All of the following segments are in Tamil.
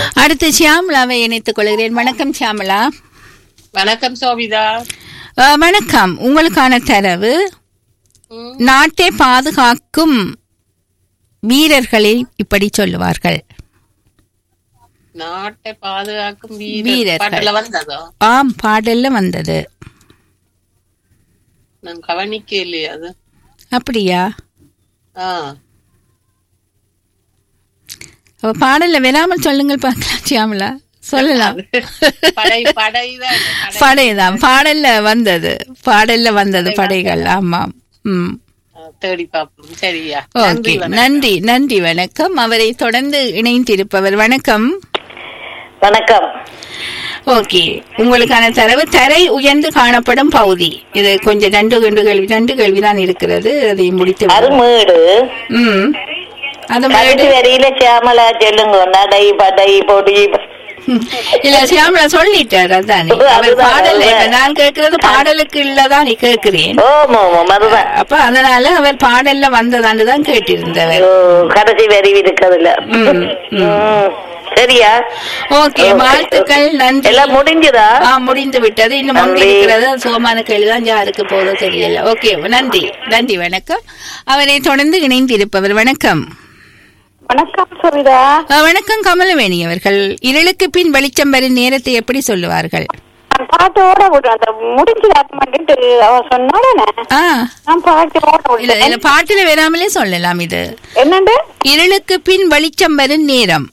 அடுத்து சியாமலாவை இணைத்துக் கொள்கிறேன் வணக்கம் சியாமலா வணக்கம் சோபிதா அஹ், வணக்கம் உங்களுக்கான தரவு ம். நாட்டை பாதுகாக்கும் வீரர்களை இப்படி சொல்லுவார்கள் நாட்டை பாதுகாக்கும் வீரர் வீரர்கள். பாட்டுல வந்ததோ ஆம் பாடல்ல வந்தது நான் கவனிக்க இல்லையா அது அப்படியா ஆ அப்ப பாடல்ல வராமல் சொல்லுங்கள் பார்க்கலாம் சியாமலா சொல்லலாம் படை படைதான் படை. படைதான் பாடல்ல வந்தது பாடல்ல வந்தது படைகள் ஆமாம் ம் ஆ, தேடி பார்ப்போம் சரியா ஓகே நன்றி வணக்கம். நன்றி நன்றி வணக்கம் அவரை தொடர்ந்து இணைந்திருப்பவர் வணக்கம் வணக்கம் ஓகே உங்களுக்கான தரவு தரை உயர்ந்து காணப்படும் பகுதி இது கொஞ்சம் ரெண்டு ரெண்டு கேள்வி ரெண்டு கேள்விதான் இருக்கிறது அதை முடித்து விடுவோம். அருமேடு ம் அது கடைசி வரியில சியாமலா சொல்லுங்க நடை படை பொடி இல்ல சியாமலா சொல்லிட்டார் அதானே அவர் அதுதான், பாடல் இப்ப அதுதான். நான் கேட்கறது பாடலுக்கு இல்லதான் நீ கேட்கிறேன் ஓம் ஓம் அதுதான் அப்ப அதனால அவர் பாடல்ல வந்ததான்னு தான் கேட்டிருந்தவர் ஓ, கடைசி வரி இருக்கிறதுல ம், ம். சரியா ஓகே வாழ்த்துக்கள் நன்றி எல்லாம் முடிஞ்சுதா ஆ முடிந்து விட்டது இன்னும் ஒன்று நன்றி. இருக்கிறது சோமான கேள்வி தான் யாருக்கு போதோ தெரியல ஓகே நன்றி நன்றி வணக்கம் அவரை தொடர்ந்து இணைந்திருப்பவர் வணக்கம் வணக்கம் சுவிதா ஆ, வணக்கம் கமலவேணி அவர்கள் இருளுக்கு பின் வெளிச்சம் வரும் நேரத்தை எப்படி சொல்லுவார்கள் நான் பாட்டோட விடுறேன் அந்த முடிஞ்சுட்டு அவ சொன்னாலே ஆ நான் பாட்டோட இல்ல விடுறேன் இல்ல பாட்டுல வராமலே சொல்லலாம் இது என்னண்டு இருளுக்கு பின் வெளிச்சம் வரும் நேரம்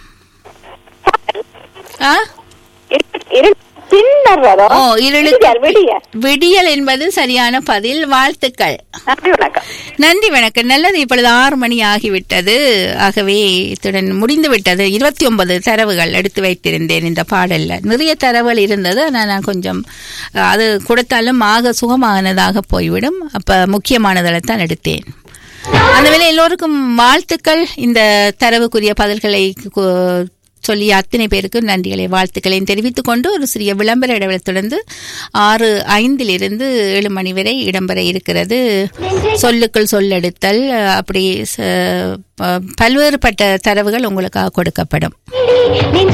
ஆ இரு- இரு- பின்னர்வதோ ஓ இருளுக்கு விடியல், விடியல். விடியல் என்பது சரியான பதில் வாழ்த்துக்கள் நன்றி வணக்கம் நன்றி வணக்கம் நல்லது இப்பொழுது ஆறு மணி ஆகிவிட்டது ஆகவே இத்துடன் முடிந்து விட்டது இருபத்தி ஒன்பது தரவுகள் எடுத்து வைத்திருந்தேன் இந்த பாடல்ல நிறைய தரவுகள் இருந்தது ஆனால் நான் கொஞ்சம் அஹ், அது கொடுத்தாலும் ஆக சுகமானதாக போய்விடும் அப்ப முக்கியமானதில் தான் எடுத்தேன் அந்த வேளை எல்லோருக்கும் வாழ்த்துக்கள் இந்த தரவுக்குரிய பதில்களை கு- சொல்லிய அத்தனை பேருக்கு நன்றிகளை வாழ்த்துக்களையும் தெரிவித்துக் கொண்டு ஒரு சிறிய விளம்பர இடைவெளி தொடர்ந்து ஆறு ஐந்திலிருந்து ஏழு மணி வரை இடம்பெற இருக்கிறது சொல்லுக்குள் சொல்லெடுத்தல் அஹ், அப்படி ச- ப- பல்வேறுபட்ட தரவுகள் உங்களுக்காக கொடுக்கப்படும்